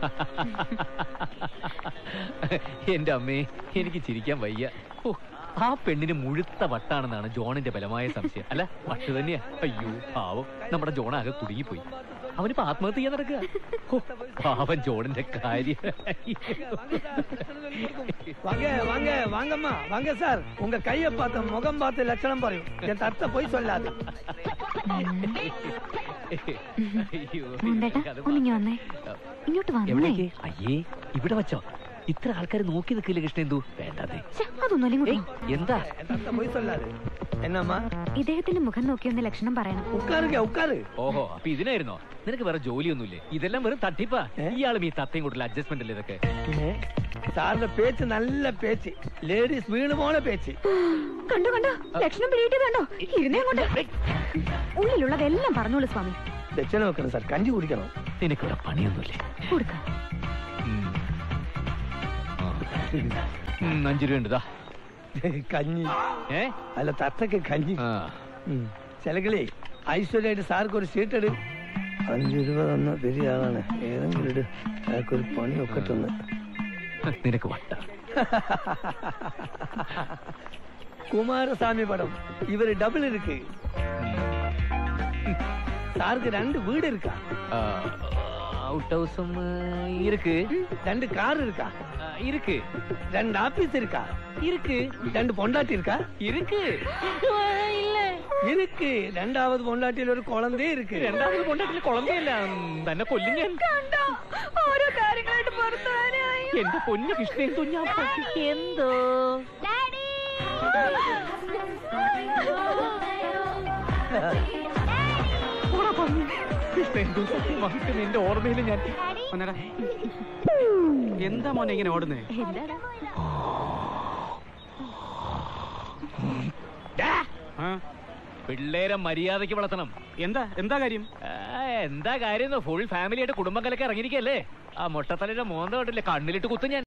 എന്റെ അമ്മേ എനിക്ക് ചിരിക്കാൻ വയ്യ ഓ ആ പെണ്ണിന് മുഴുത്ത വട്ടാണെന്നാണ് ജോണിന്റെ ബലമായ സംശയം അല്ല വട്ട് തന്നെയാ അയ്യോ പാവം നമ്മുടെ ജോൺ ആകെ കുടുങ്ങിപ്പോയി അവനിപ്പോ ആത്മഹത്യ ചെയ്യാൻ നടക്കുക ഓ, പാവം ജോണിന്റെ കാര്യം வாங்க வாங்க வாங்கம்மா வாங்க சார் உங்க கைய பார்த்த முகம் பார்த்து லட்சணம் പറയും என் தத்த போய் சொல்லாது അയ്യോ, മോന്തേട്ടാ അത് ഒന്നിങ്ങി വന്നേ ഇങ്ങോട്ട് വന്നേ എവിടേക്ക് അയ്യേ ഇവിടെ വച്ചോ ഇത്ര ആൾക്കാർ നോക്കി നിൽക്കില്ല കൃഷ്ണേന്ദു വേണ്ടതേ ശ്ശെ, അതൊന്നുമല്ല ഇങ്ങോട്ട് ഏയ്, വാ. എന്താ என் தத்த போய் சொல்லாது என்னம்மா ഇദ്ദേഹത്തിന്റെ മുഖം നോക്കി ഒന്ന് ലക്ഷണം പറയണം உட்காருங்க உட்காரு ഓഹോ അപ്പൊ ഇതിനായിരുന്നോ നിനക്ക് വേറെ ജോലിയൊന്നുമില്ലേ ഇതെല്ലാം വെറും തട്ടിപ്പാ ഏ? ഇയാളും ഈ തത്തയും കൂട്ടുള്ള അഡ്ജസ്റ്റ്മെന്റ് അല്ലേ ഇതൊക്കെ സാറിന്റെ പേച്ച് നല്ല പേച്ച് ലേഡീസ് വീണ് പോണ പേച്ച് കണ്ടോ കണ്ടോ ലക്ഷണം പിടിയിട്ട് കണ്ടോ ഇരുന്നേ അങ്ങോട്ട് ഉള്ളിലുള്ളതെല്ലാം പറഞ്ഞോളൂ സ്വാമി ദക്ഷിണ വെക്കണം സാർ കഞ്ചി കുടിക്കണം നിനക്ക് ഇവിടെ പണിയൊന്നുമില്ലേ കൊടുക്ക ഉം. ആ. ഉം, അഞ്ചു രൂപ ഉണ്ട് ദാ. കഞ്ഞി ഏ അല്ല തത്തക്ക് കഞ്ഞി ആ ഉം. ചിലകളെ ഐശ്വര്യമായിട്ട് സാർക്ക് ഒരു സീറ്റ് എടു അഞ്ചു രൂപ തന്ന പെരിയ ആളാണ് ഏതെങ്കിലും ഇട് അയാൾക്കൊരു പണി ഒക്കെ തന്ന് നിനക്ക് വട്ട കുമാരസ്വാമി പടം ഇവര് ഡബിൾ ഇருக்கு സാർക്ക് രണ്ട് വീട് இருக்கா ഔട്ട് ഹൗസും ഇருக்கு രണ്ട് കാർ இருக்கா ആ, இருக்கு രണ്ട് ആഫീസ് இருக்கா இருக்கு രണ്ട് പൊണ്ടാട്ടി இருக்கா இருக்கு இல்ல இருக்கு രണ്ടാമത് പൊണ്ടാട്ടിയിൽ ഒരു കുളന്തേ ഇருக்கு രണ്ടാമത് കൊണ്ടിട്ടില്ല കുളമ്പയല്ല തന്നെ കൊല്ലും ഞാൻ ഓരോ കാര്യങ്ങളായിട്ട് പുറത്തുവരാനായി എന്റെ പൊന്നു കൃഷ്ണേന്ദു ഞാൻ പറ്റി- എന്തോ പോടാ പന്നി. കൃഷ്ണേന്ദു സത്യമായിട്ടും എന്റെ ഓർമ്മയിൽ ഞാൻ മോനെടാ. എന്താ മോനെ ഇങ്ങനെ ഓടുന്നേ എന്താടാ ആ? പിള്ളേരെ മര്യാദയ്ക്ക് വളർത്തണം എന്താ എന്താ കാര്യം ആ, എന്താ കാര്യം ഫുൾ ഫാമിലി ആയിട്ട് കുടുംബം കലക്ക് ഇറങ്ങിയിരിക്കല്ലേ ആ മുട്ടത്തലയുടെ മോന്ത കണ്ടില്ലേ കണ്ണിലിട്ട് കുത്തും ഞാൻ